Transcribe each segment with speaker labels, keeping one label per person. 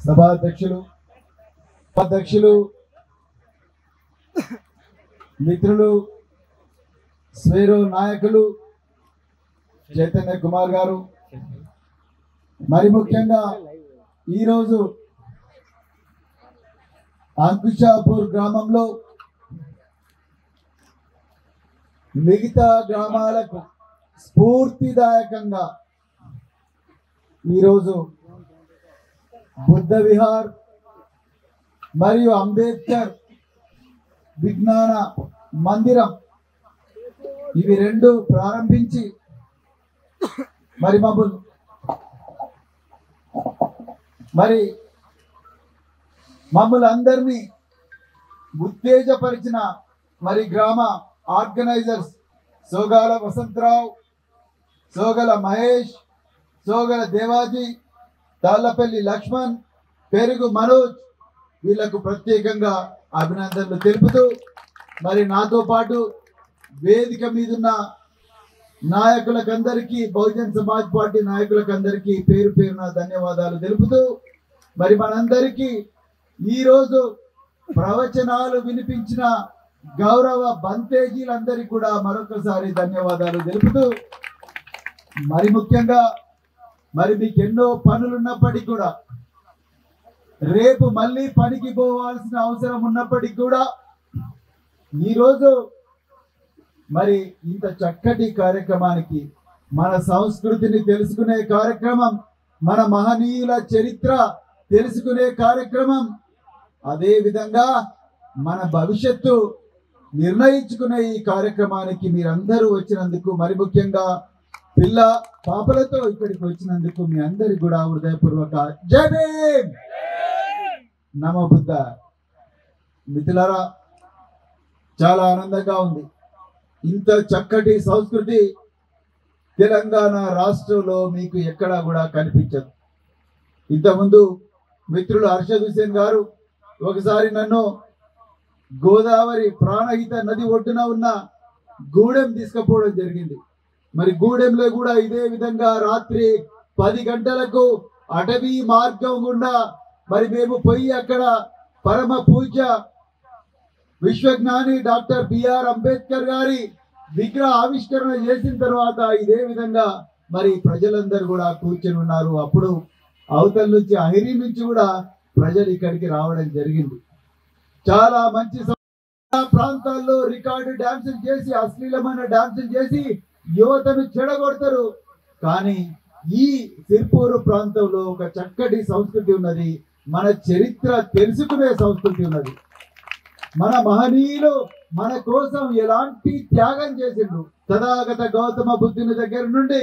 Speaker 1: సభాధ్యక్షులు అధ్యక్షులు మిత్రులు స్వేరో నాయకులు చైతన్య కుమార్ గారు మరి ముఖ్యంగా ఈరోజు అంకుషాపూర్ గ్రామంలో మిగతా గ్రామాలకు స్ఫూర్తిదాయకంగా ఈరోజు బుద్ధ విహార్ మరియు అంబేద్కర్ విజ్ఞాన మందిరం ఇవి రెండు ప్రారంభించి మరి మమ్మల్ని మరి మమ్మల్ని అందరినీ ఉత్తేజపరిచిన మరి గ్రామ ఆర్గనైజర్స్ సోగాల వసంతరావు సోగల మహేష్ సోగల దేవాజీ తాళ్లపల్లి లక్ష్మణ్ పెరుగు మనోజ్ వీళ్లకు ప్రత్యేకంగా అభినందనలు తెలుపుతూ మరి నాతో పాటు వేదిక మీదున్న నాయకులకందరికీ బహుజన్ సమాజ్ పార్టీ నాయకులకందరికీ పేరు పేరున ధన్యవాదాలు తెలుపుతూ మరి మనందరికీ ఈరోజు ప్రవచనాలు వినిపించిన గౌరవ బంతేజీలందరికీ కూడా మరొకసారి ధన్యవాదాలు తెలుపుతూ మరి ముఖ్యంగా మరి మీకు ఎన్నో పనులున్నప్పటికీ కూడా రేపు మళ్ళీ పనికి పోవాల్సిన అవసరం ఉన్నప్పటికీ కూడా ఈరోజు మరి ఇంత చక్కటి కార్యక్రమానికి మన సంస్కృతిని తెలుసుకునే కార్యక్రమం మన మహనీయుల చరిత్ర తెలుసుకునే కార్యక్రమం అదే విధంగా మన భవిష్యత్తు నిర్ణయించుకునే ఈ కార్యక్రమానికి మీరందరూ వచ్చినందుకు మరి ముఖ్యంగా పిల్ల పాపలతో ఇక్కడికి వచ్చినందుకు మీ అందరికి కూడా హృదయపూర్వక జై భీమ్ నమ బుద్ధ మిత్రులారా చాలా ఆనందంగా ఉంది ఇంత చక్కటి సంస్కృతి తెలంగాణ రాష్ట్రంలో మీకు ఎక్కడా కూడా కనిపించదు ఇంతకుముందు మిత్రులు హర్షద్ హుసేన్ గారు ఒకసారి నన్ను గోదావరి ప్రాణహిత నది ఒడ్డున ఉన్న గూడెం తీసుకుపోవడం జరిగింది మరి గూడెంలో కూడా ఇదే విధంగా రాత్రి పది గంటలకు అటవీ మార్గం గుండా మరి మేము పోయి అక్కడ పరమ పూజ విశ్వజ్ఞాని డాక్టర్ బిఆర్ అంబేద్కర్ గారి విగ్రహ ఆవిష్కరణ చేసిన తర్వాత ఇదే విధంగా మరి ప్రజలందరూ కూడా కూర్చొని ఉన్నారు అప్పుడు అవతల నుంచి అహిరి నుంచి కూడా ప్రజలు ఇక్కడికి రావడం జరిగింది చాలా మంచి సం- ప్రాంతాల్లో రికార్డు డాన్సులు చేసి అశ్లీలమైన డాన్సులు చేసి యువతను చెడగొడతారు కానీ ఈ సిర్పూరు ప్రాంతంలో ఒక చక్కటి సంస్కృతి ఉన్నది మన చరిత్ర తెలుసుకునే సంస్కృతి ఉన్నది మన మహనీయులు మన కోసం ఎలాంటి త్యాగం చేసిండ్రు తథాగత గౌతమ బుద్ధుని దగ్గర నుండి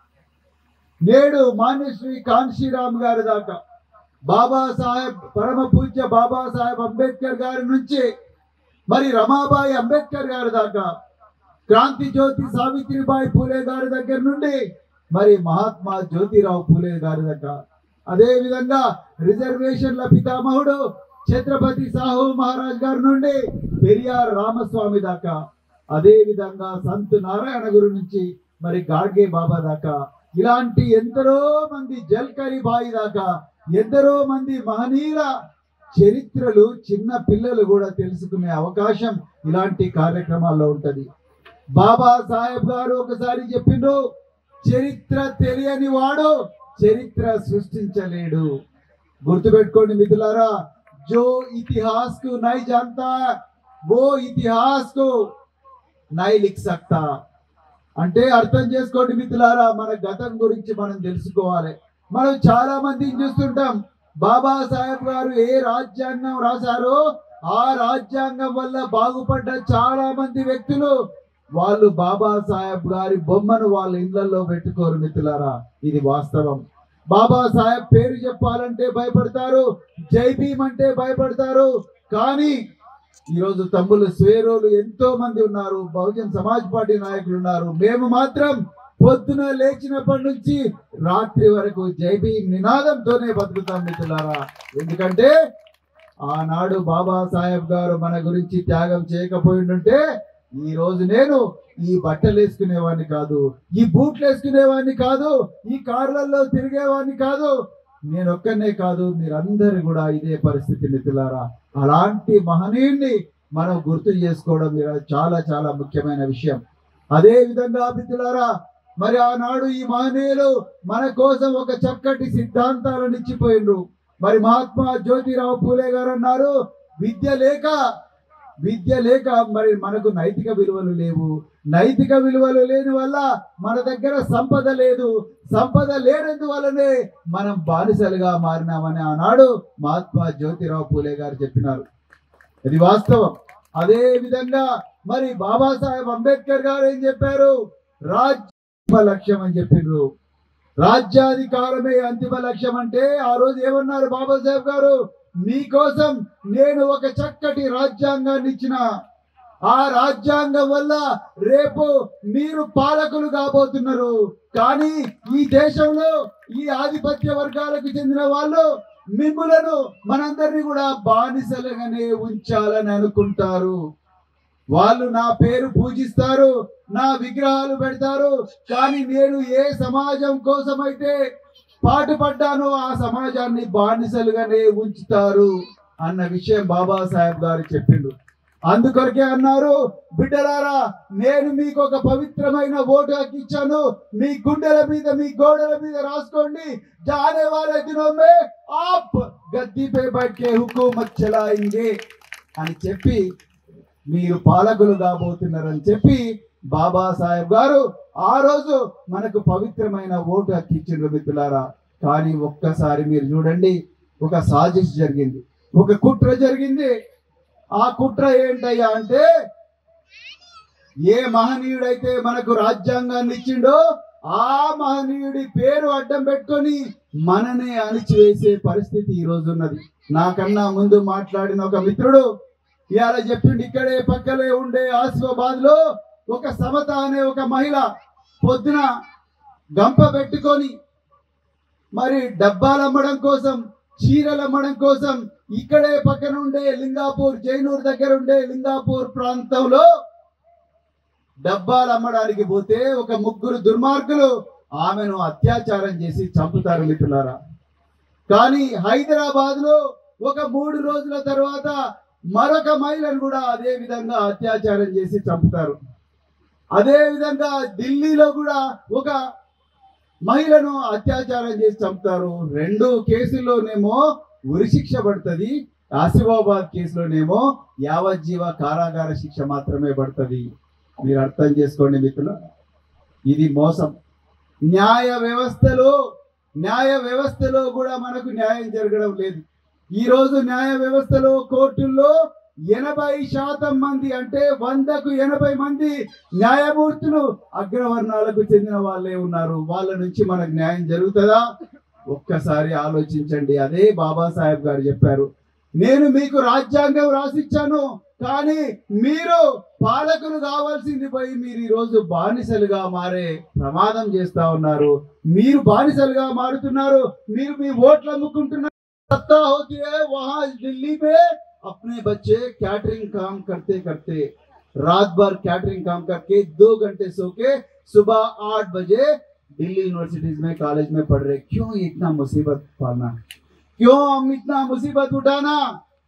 Speaker 1: నేడు మాన్యశ్రీ కాన్షీరామ్ గారి దాకా బాబాసాహెబ్ పరమ పూజ్య బాబాసాహెబ్ అంబేద్కర్ గారి నుంచి మరి రమాబాయి అంబేద్కర్ గారి దాకా క్రాంతి జ్యోతి సావిత్రిబాయి పూలే గారి దగ్గర నుండి మరి మహాత్మా జ్యోతిరావు పూలే గారి దగ్గర అదే విధంగా రిజర్వేషన్ల పితామహుడు ఛత్రపతి సాహు మహారాజ్ గారి నుండి పెరియార్ రామస్వామి దాకా అదే విధంగా సంత్ నారాయణ గురు నుంచి మరి గాడ్గే బాబా దాకా ఇలాంటి ఎందరో మంది జల్కరి బాయి దాకా ఎందరో మంది మహనీయుల చరిత్రలు చిన్న పిల్లలు కూడా తెలుసుకునే అవకాశం ఇలాంటి కార్యక్రమాల్లో ఉంటది బాబా సాహెబ్ గారు ఒకసారి చెప్పిండ్రు చరిత్ర తెలియని వాడు చరిత్ర సృష్టించలేడు గుర్తుపెట్టుకోండి మిత్రులారా జో ఇతిహాస్ కు నై జాంతా वो ఇతిహాస్ కు నై లిఖ్ సక్తా అంటే అర్థం చేసుకోండి మిత్రులారా మన గతం గురించి మనం తెలుసుకోవాలి మనం చాలా మందిని చూస్తుంటాం బాబా సాహెబ్ గారు ఏ రాజ్యాంగం రాశారో ఆ రాజ్యాంగం వల్ల బాగుపడ్డ చాలా మంది వ్యక్తులు వాళ్ళు బాబా సాహెబ్ గారి బొమ్మను వాళ్ళ ఇళ్లలో పెట్టుకోరు మిత్రులారా ఇది వాస్తవం బాబా సాహెబ్ పేరు చెప్పాలంటే భయపడతారు జై భీమ్ అంటే భయపడతారు కానీ ఈరోజు తమ్ముళ్ళు స్వేరోలు ఎంతో మంది ఉన్నారు బహుజన్ సమాజ్ పార్టీ నాయకులు ఉన్నారు మేము మాత్రం పొద్దున లేచినప్పటి నుంచి రాత్రి వరకు జై భీమ్ నినాదంతోనే బతుకుతాం మిత్రులారా ఎందుకంటే ఆనాడు బాబా సాహెబ్ గారు మన గురించి త్యాగం చేయకపోయిండుంటే ఈ రోజు నేను ఈ బట్టలు వేసుకునేవాడిని కాదు ఈ బూట్లు వేసుకునేవాడిని కాదు ఈ కార్లలో తిరిగేవాడిని కాదు నేను ఒక్కనే కాదు మీరందరూ కూడా ఇదే పరిస్థితి మిత్రులారా అలాంటి మహనీయుణ్ణి మనం గుర్తు చేసుకోవడం ఈరోజు చాలా చాలా ముఖ్యమైన విషయం అదే విధంగా మిత్రులారా మరి ఆనాడు ఈ మహనీయులు మన కోసం ఒక చక్కటి సిద్ధాంతాలను ఇచ్చిపోయిండ్రు మరి మహాత్మా జ్యోతిరావు పూలే గారు అన్నారు విద్య లేక విద్య లేక మరి మనకు నైతిక విలువలు లేవు నైతిక విలువలు లేని వల్ల మన దగ్గర సంపద లేదు సంపద లేనందువల్లనే మనం బానిసలుగా మారినామని ఆనాడు మహాత్మా జ్యోతిరావు పూలే గారు చెప్పినారు ఇది వాస్తవం అదే విధంగా మరి బాబాసాహెబ్ అంబేద్కర్ గారు ఏం చెప్పారు రాజ్య లక్ష్యం అని చెప్పిండ్రు రాజ్యాధికారమే అంతిమ లక్ష్యం అంటే ఆ రోజు ఏమన్నారు బాబాసాహెబ్ గారు మీకోసం నేను ఒక చక్కటి రాజ్యాంగాన్ని ఇచ్చిన ఆ రాజ్యాంగం వల్ల రేపు మీరు పాలకులు కాబోతున్నారు కానీ ఈ దేశంలో ఈ ఆధిపత్య వర్గాలకు చెందిన వాళ్ళు మిమ్ములను మనందరినీ కూడా బానిసలుగానే ఉంచాలని అనుకుంటారు వాళ్ళు నా పేరు పూజిస్తారు నా విగ్రహాలు పెడతారు కానీ నేను ఏ సమాజం కోసమైతే పాటుపడ్డానో ఆ సమాజాన్ని బానిసలుగానే ఉంచుతారు అన్న విషయం బాబాసాహెబ్ గారు చెప్పిండు అందుకొరకే అన్నారు బిడ్డలారా నేను మీకు ఒక పవిత్రమైన ఓటు హక్కు ఇచ్చాను మీ గుండెల మీద మీ గోడల మీద రాసుకోండి జానే వారే దినో మే ఆప్ గద్దీ పే బైఠే హుకూమత్ చలాయింగే అని చెప్పి మీరు పాలకులు కాబోతున్నారని చెప్పి బాబాసాహెబ్ గారు ఆ రోజు మనకు పవిత్రమైన ఓటు హక్కు ఇచ్చిండ్రు మిత్రులారా కానీ ఒక్కసారి మీరు చూడండి ఒక సాజిష్ జరిగింది ఒక కుట్ర జరిగింది ఆ కుట్ర ఏంటయ్యా అంటే ఏ మహనీయుడైతే మనకు రాజ్యాంగాన్ని ఇచ్చిండో ఆ మహనీయుడి పేరు అడ్డం పెట్టుకొని మననే అణిచివేసే పరిస్థితి ఈ రోజు ఉన్నది నాకన్నా ముందు మాట్లాడిన ఒక మిత్రుడు ఇవాళ చెప్పిండు ఇక్కడే పక్కనే ఉండే ఆసిఫాబాద్ లో ఒక సమత అనే ఒక మహిళ పొద్దున గంప పెట్టుకొని మరి డబ్బాలు అమ్మడం కోసం చీరలు అమ్మడం కోసం ఇక్కడే పక్కన ఉండే లింగాపూర్ జైనూర్ దగ్గర ఉండే లింగాపూర్ ప్రాంతంలో డబ్బాలు అమ్మడానికి పోతే ఒక ముగ్గురు దుర్మార్గులు ఆమెను అత్యాచారం చేసి చంపుతారు మిత్రులారా కానీ హైదరాబాద్ లో ఒక మూడు రోజుల తర్వాత మరొక మహిళను కూడా అదే విధంగా అత్యాచారం చేసి చంపుతారు అదే విధంగా ఢిల్లీలో కూడా ఒక మహిళను అత్యాచారం చేసి చంపుతారు రెండు కేసుల్లోనేమో ఉరిశిక్ష పడుతుంది ఆసిఫాబాద్ కేసులోనేమో యావజ్జీవ కారాగార శిక్ష మాత్రమే పడుతుంది మీరు అర్థం చేసుకోండి మిత్రులు ఇది మోసం న్యాయ వ్యవస్థలో న్యాయ వ్యవస్థలో కూడా మనకు న్యాయం జరగడం లేదు ఈ రోజు న్యాయ వ్యవస్థలో కోర్టుల్లో ఎనభై శాతం మంది అంటే వందకు ఎనభై మంది న్యాయమూర్తులు అగ్రవర్ణాలకు చెందిన వాళ్ళే ఉన్నారు వాళ్ళ నుంచి మనకు న్యాయం జరుగుతుందా ఒక్కసారి ఆలోచించండి అదే బాబాసాహెబ్ గారు చెప్పారు నేను మీకు రాజ్యాంగం రాసిచ్చాను కానీ మీరు పాలకులు కావాల్సింది పోయి మీరు ఈ రోజు బానిసలుగా మారే ప్రమాదం చేస్తా ఉన్నారు మీరు బానిసలుగా మారుతున్నారు మీరు మీ ఓట్లు అమ్ముకుంటున్నారు सत्ता होती है वहां दिल्ली में अपने बच्चे कैटरिंग काम करते करते रात भर कैटरिंग काम करके दो घंटे सो के सुबह आठ बजे दिल्ली यूनिवर्सिटीज में कॉलेज में पढ़ रहे क्यों इतना मुसीबत पालना क्यों हम इतना मुसीबत उठाना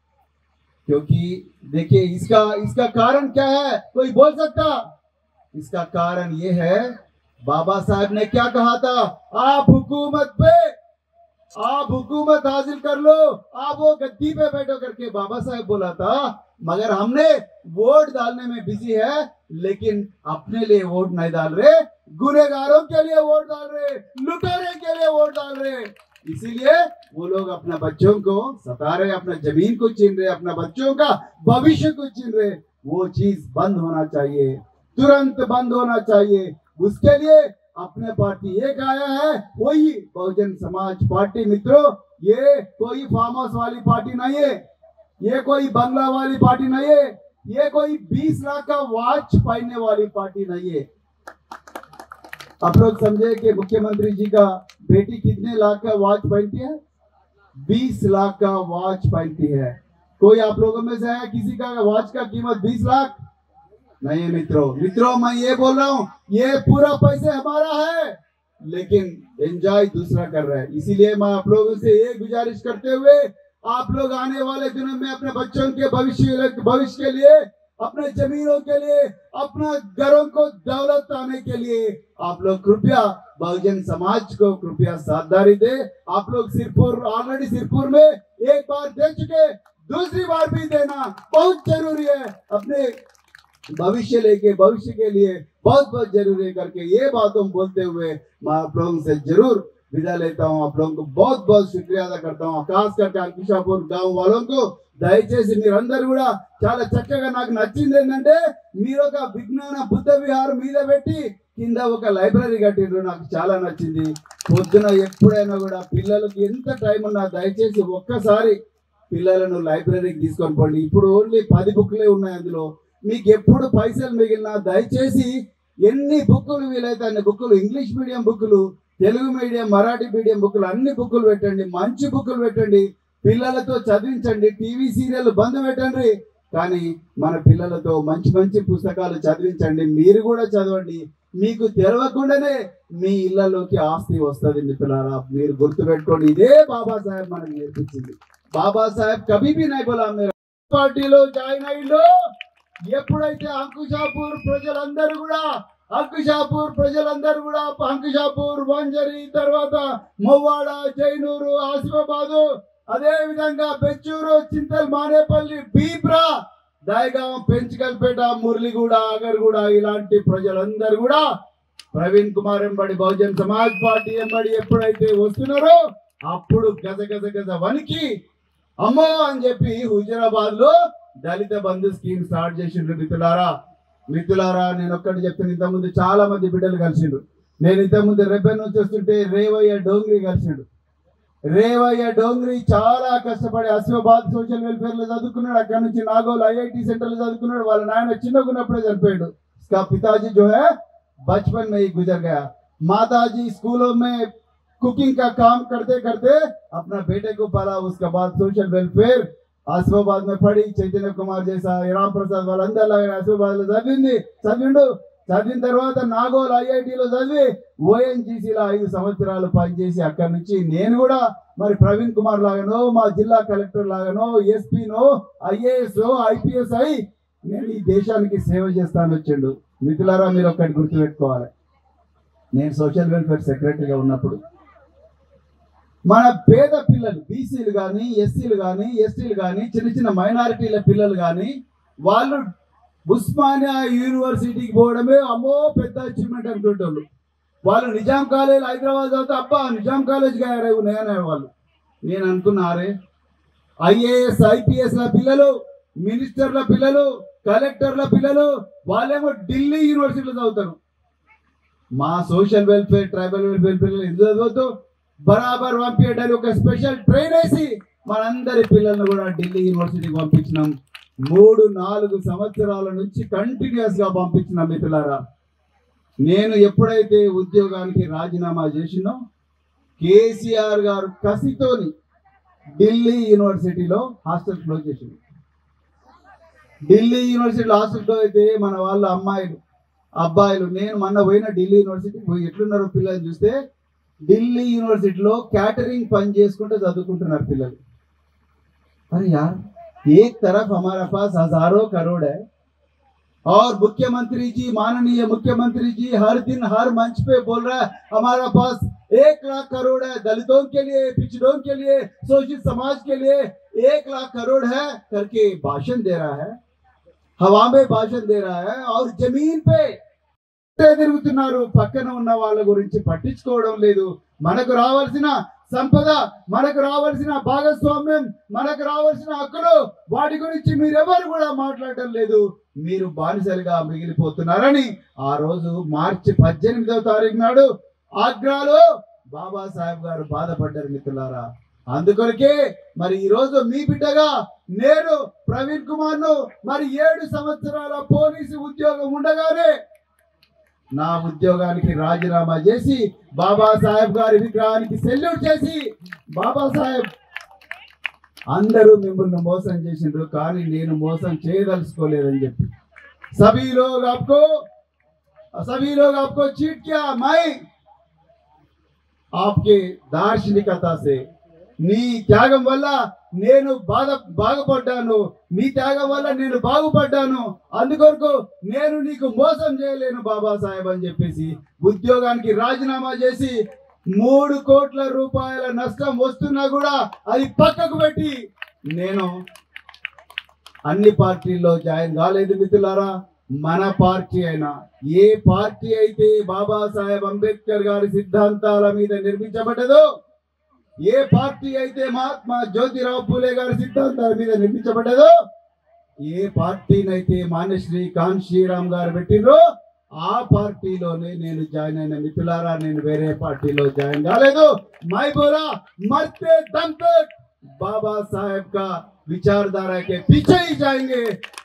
Speaker 1: क्योंकि देखिए इसका इसका कारण क्या है कोई बोल सकता इसका कारण ये है बाबा साहब ने क्या कहा था आप हुकूमत पे आप हुकूमत हासिल कर लो आप वो गद्दी पे बैठो करके बाबा साहब बोला था मगर हमने वोट डालने में बिजी है लेकिन अपने लिए वोट नहीं डाल रहे गुनेगारों के लिए वोट डाल रहे लुटेरे के लिए वोट डाल रहे इसीलिए वो लोग अपना बच्चों को सता रहे अपना जमीन को छीन रहे अपना बच्चों का भविष्य को छीन रहे वो चीज बंद होना चाहिए तुरंत बंद होना चाहिए उसके लिए अपने पार्टी एक आया है वही बहुजन समाज पार्टी मित्रों ये कोई फार्म हाउस वाली पार्टी नहीं है ये कोई बंगला वाली पार्टी नहीं है ये कोई 20 लाख का वॉच पहनने वाली पार्टी नहीं है आप लोग समझे कि मुख्यमंत्री जी का बेटी कितने लाख का वॉच पहनती है 20 लाख का वॉच पहनती है कोई आप लोगों में से है किसी का वॉच का कीमत 20 लाख नहीं मित्रों मित्रों मैं ये बोल रहा हूँ ये पूरा पैसे हमारा है लेकिन एंजॉय दूसरा कर रहा है इसीलिए मैं आप लोगों से ये गुजारिश करते हुए आप लोग आने वाले दिनों में अपने बच्चों के भविष्य भविष्य के लिए अपने जमीनों के लिए अपना घरों को दौलत आने के लिए आप लोग कृपया बहुजन समाज को कृपया साझेदारी दे आप लोग सिरपुर ऑलरेडी सिरपुर में एक बार दे चुके दूसरी बार भी देना बहुत जरूरी है अपने भविष्य लेके भविष्य के लिए बहुत बहुत जरूरी है करके ये बातों बोलते हुए मैं आप लोगों से जरूर विदा लेता हूँ आप लोगों को बहुत बहुत शुक्रिया अदा करता हूँ खास करके అంకుషాపూర్ గాంव వాళ్ళం దయచేసి మీరందరూ కూడా చాలా చక్కగా నాకు నచ్చింది ఏంటంటే మీరు ఒక విజ్ఞాన బుద్ధ విహారం మీద పెట్టి కింద ఒక లైబ్రరీ కట్టిండ్రు నాకు చాలా నచ్చింది పొద్దున ఎప్పుడైనా కూడా పిల్లలకి ఎంత టైం ఉన్నా దయచేసి ఒక్కసారి పిల్లలను లైబ్రరీకి తీసుకొని పోండి ఇప్పుడు ఓన్లీ పది బుక్లే ఉన్నాయి అందులో మీకు ఎప్పుడు పైసలు మిగిలినా దయచేసి ఎన్ని బుక్కులు వీలైతే అన్ని బుక్కులు ఇంగ్లీష్ మీడియం బుక్కులు తెలుగు మీడియం మరాఠీ మీడియం బుక్కులు అన్ని బుక్కులు పెట్టండి మంచి బుక్కులు పెట్టండి పిల్లలతో చదివించండి టీవీ సీరియల్ బంద్ పెట్టండి కానీ మన పిల్లలతో మంచి మంచి పుస్తకాలు చదివించండి మీరు కూడా చదవండి మీకు తెలవకుండానే మీ ఇళ్లలోకి ఆస్తి వస్తుంది మిత్రులారా మీరు గుర్తుపెట్టుకోండి ఇదే బాబాసాహెబ్ మనకు నేర్పించింది బాబాసాహెబ్ కభీ भी नहीं बोला मेरा పార్టీలో జాయిన్ అయ్యిందో ఎప్పుడైతే అంకుషాపూర్ ప్రజలందరూ కూడా అంకుషాపూర్ ప్రజలందరూ కూడా అంకుషాపూర్ వంజరి తర్వాత మొవ్వాడ జైనూరు ఆసిఫాబాదు అదే విధంగా బెచ్చూరు చింతల్ మానేపల్లి బీబ్రా దయగాం పెంచకల్పేట మురళిగూడ అగర్గూడ ఇలాంటి ప్రజలందరూ కూడా ప్రవీణ్ కుమార్ ఎంబడి బహుజన్ సమాజ్ పార్టీ ఎంబడి ఎప్పుడైతే వస్తున్నారో అప్పుడు గజ గజ గజ వనికి అమ్మో అని చెప్పి హుజరాబాద్ లో దళిత బంధు స్కీమ్ స్టార్ట్ చేసిండ్రు మిత్రులారా మిత్రులారా నేను ఒక్కటి చెప్తాను ఇంతకుముందు చాలా మంది బిడ్డలు కలిసిండు నేను ఇంతకుముందు రెబ్బెన్ నుంచి వస్తుంటే రేవయ్య డోంగ్రీ కలిసిండు రేవయ్య డోంగ్రీ చాలా కష్టపడి అసిఫాబాద్ సోషల్ వెల్ఫేర్ లో చదువుకున్నాడు అక్కడ నుంచి నాగోల్ ఐఐటి సెంటర్ లో చదువుకున్నాడు వాళ్ళ నాయన చిన్నగా ఉన్నప్పుడే చనిపోయాడు इसका पिताजी जो है बचपन में ही गुजर गया माताजी स्कूलों में कुकिंग का काम करते करते अपना बेटे को पाला उसके बाद सोशल वेलफेयर ఆసిఫాబాద్ में పడి చైతన్య కుమార్ చేసా రామ్ ప్రసాద్ వాళ్ళందరూ ఆసిఫాబాద్ లో చదివింది చదివిండు చదివిన తర్వాత నాగోల్ ఐఐటిలో చదివి ఓఎన్జీసీలో ఐదు సంవత్సరాలు పనిచేసి అక్కడి నుంచి నేను కూడా మరి ప్రవీణ్ కుమార్ లాగానో మా జిల్లా కలెక్టర్ లాగానో ఎస్పీనో ఐఏఎస్ ఐపీఎస్ అయి నేను ఈ దేశానికి సేవ చేస్తాను వచ్చిండు మిత్రులారా మీరు ఒక్కటి గుర్తుపెట్టుకోవాలి నేను సోషల్ వెల్ఫేర్ సెక్రటరీగా ఉన్నప్పుడు మన పేద పిల్లలు బీసీలు కానీ ఎస్సీలు కానీ ఎస్టీలు కానీ చిన్న చిన్న మైనారిటీల పిల్లలు కానీ వాళ్ళు ఉస్మానియా యూనివర్సిటీకి పోవడమే అమ్మో పెద్ద అచీవ్మెంట్ అనుకుంటారు వాళ్ళు నిజాం కాలేజ్ హైదరాబాద్ చదివితే అబ్బా నిజాం కాలేజ్ గారే ఉన్నాయనే వాళ్ళు నేను అనుకున్నారే ఐఏఎస్ ఐపీఎస్ల పిల్లలు మినిస్టర్ల పిల్లలు కలెక్టర్ల పిల్లలు వాళ్ళేమో ఢిల్లీ యూనివర్సిటీలో చదువుతారు మా సోషల్ వెల్ఫేర్ ట్రైబల్ వెల్ఫేర్ పిల్లలు ఎందుకు చదవద్దు బరాబర్ పంపించడానికి ఒక స్పెషల్ ట్రైన్ వేసి మనందరి పిల్లల్ని కూడా ఢిల్లీ యూనివర్సిటీకి పంపించినాం మూడు నాలుగు సంవత్సరాల నుంచి కంటిన్యూస్ గా పంపించిన మిత్రులారా నేను ఎప్పుడైతే ఉద్యోగానికి రాజీనామా చేసినో కేసీఆర్ గారు కసితోని ఢిల్లీ యూనివర్సిటీలో హాస్టల్ క్లోజ్ చేసింది ఢిల్లీ యూనివర్సిటీలో హాస్టల్లో అయితే మన వాళ్ళ అమ్మాయిలు అబ్బాయిలు నేను మొన్న పోయిన ఢిల్లీ యూనివర్సిటీకి పోయి ఎట్లున్నారు పిల్లలు చూస్తే ఢిల్లీ యూనివర్సిటీలో క్యాటరింగ్ పని చేసుకుంటూ చదువుకుంటున్నారు పిల్లలు अरे यार एक तरफ हमारे पास हजारों करोड़ है और मुख्यमंत्री जी माननीय मुख्यमंत्री जी हर दिन हर मंच पे बोल रहा है हमारा पास एक लाख करोड़ है दलितों के लिए पिछड़ों के लिए शोषित समाज के लिए एक लाख करोड़ है करके भाषण दे रहा है हवा में भाषण दे रहा है और जमीन पे తిరుగుతున్నారు పక్కన ఉన్న వాళ్ళ గురించి పట్టించుకోవడం లేదు మనకు రావాల్సిన సంపద మనకు రావాల్సిన భాగస్వామ్యం మనకు రావాల్సిన హక్కులు వాటి గురించి మీరెవరు కూడా మాట్లాడటం లేదు మీరు బానిసలుగా మిగిలిపోతున్నారని ఆ రోజు మార్చి పద్దెనిమిదవ తారీఖు నాడు ఆగ్రాలో బాబాసాహెబ్ గారు బాధపడ్డారు మిత్రులారా అందుకొరకే మరి ఈ రోజు మీ బిడ్డగా నేను ప్రవీణ్ కుమార్ ను మరి ఏడు సంవత్సరాల పోలీసు ఉద్యోగం ఉండగానే నా ఉద్యోగానికి రాజీనామా చేసి బాబాసాహెబ్ గారి విగ్రహానికి సెల్యూట్ చేసి బాబాసాహెబ్ అందరూ మిమ్మల్ని మోసం చేసిండ్రు కానీ నేను మోసం చేయదలుచుకోలేదని చెప్పి सभी लोग आपको सभी लोग आपको चीट किया मैं आपके దార్శనికత से నీ త్యాగం వల్ల నేను బాధ బాగుపడ్డాను నీ త్యాగం వల్ల నేను బాగుపడ్డాను అందుకొరకు నేను నీకు మోసం చేయలేను బాబాసాహెబ్ అని చెప్పేసి ఉద్యోగానికి రాజీనామా చేసి మూడు కోట్ల రూపాయల నష్టం వస్తున్నా కూడా అది పక్కకు పెట్టి నేను అన్ని పార్టీల్లో జాయిన్ కాలేదు మిత్రులారా మన పార్టీ అయినా ఏ పార్టీ అయితే బాబాసాహెబ్ అంబేద్కర్ గారి సిద్ధాంతాల మీద నిర్మించబడ్డదో ఏ పార్టీ అయితే మహాత్మా జ్యోతిరావు పూలే గారి సిద్ధాంతాల మీద నిర్మించబడ్డదో ఏ పార్టీనైతే మాన్యశ్రీ కాన్షీరామ్ గారు పెట్టినరో ఆ పార్టీలోనే నేను జాయిన్ అయిన మిత్రులారా నేను వేరే పార్టీలో జాయిన్ కాలేదు మై బోలా మरते दम तक बाबा साहेब का विचारधारा के पीछे ही जाएंगे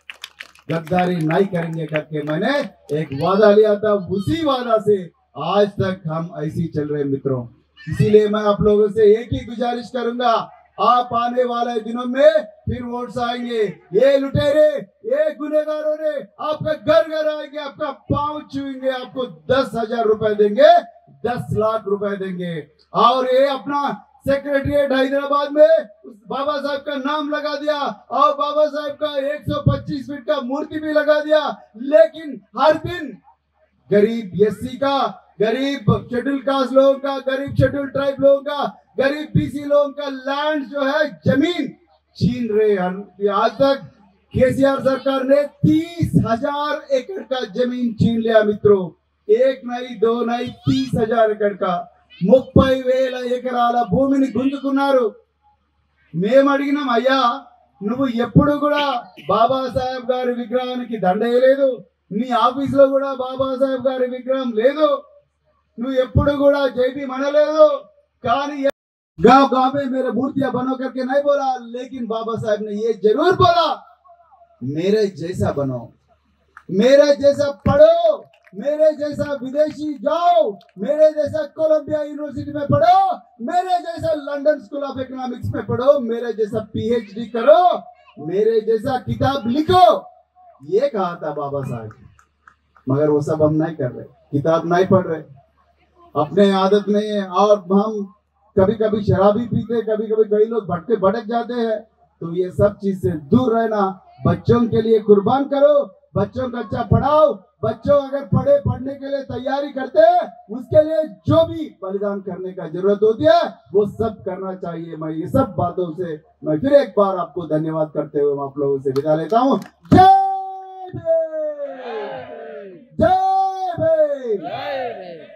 Speaker 1: गद्दारी नहीं करेंगे करके मैंने एक वादा लिया था उसी वादा से आज तक हम ऐसी चल रहे हैं मित्रों इसीलिए मैं आप लोगों से एक ही गुजारिश करूंगा आप आने वाले दिनों में फिर वोट्स आएंगे ये लुटेरे ये गुनेगारों ने आपका घर घर आएंगे आपका पांव छुएंगे आपको दस हजार रुपए देंगे दस लाख रुपए देंगे और ये अपना सेक्रेटरिएट हैदराबाद में उस बाबा साहब का नाम लगा दिया और बाबा साहब का 125 फीट का मूर्ति भी लगा दिया लेकिन हर दिन गरीब एससी का गरीब शेड्यूल कास्ट लोगों का गरीब शेड्यूल ट्राइब लोगों का गरीब पीसी लोगों का लैंड जो है जमीन छीन रहे हैं आज तक केसीआर सरकार ने तीस हजार एकड़ का जमीन छीन लिया मित्रों एक नहीं दो नहीं तीस हजार एकड़ का ముప్పై వేల ఎకరాల భూమిని గుంజుకున్నారు మేము అడిగినాం అయ్యా నువ్వు ఎప్పుడు కూడా బాబాసాహెబ్ గారి విగ్రహానికి దండ వేయలేదు నీ ఆఫీస్ లో కూడా బాబాసాహెబ్ గారి విగ్రహం లేదు నువ్వు ఎప్పుడు కూడా జైబీ మనలేదు కానీ गांव गांव में मेरे मूर्तियां बनो करके नहीं बोला लेकिन बाबा साहब ने ये जरूर बोला मेरे जैसा बनो मेरे जैसा पढ़ो मेरे जैसा विदेशी जाओ मेरे जैसा कोलंबिया यूनिवर्सिटी में पढ़ो मेरे जैसा लंदन स्कूल ऑफ इकोनॉमिक्स में पढ़ो मेरे जैसा पीएचडी करो मेरे जैसा किताब लिखो ये कहा था बाबा साहब मगर वो सब हम नहीं कर रहे किताब नहीं पढ़ रहे अपने आदत नहीं है और हम कभी कभी शराबी पीते कभी कभी कई लोग भटके भटक जाते हैं तो ये सब चीज से दूर रहना बच्चों के लिए कुर्बान करो बच्चों को अच्छा पढ़ाओ बच्चों अगर पढ़े पढ़ने के लिए तैयारी करते हैं उसके लिए जो भी बलिदान करने का जरूरत होती है वो सब करना चाहिए मैं ये सब बातों से मैं फिर एक बार आपको धन्यवाद करते हुए मैं आप लोगों से विदा लेता हूँ जय भीम! जय भीम!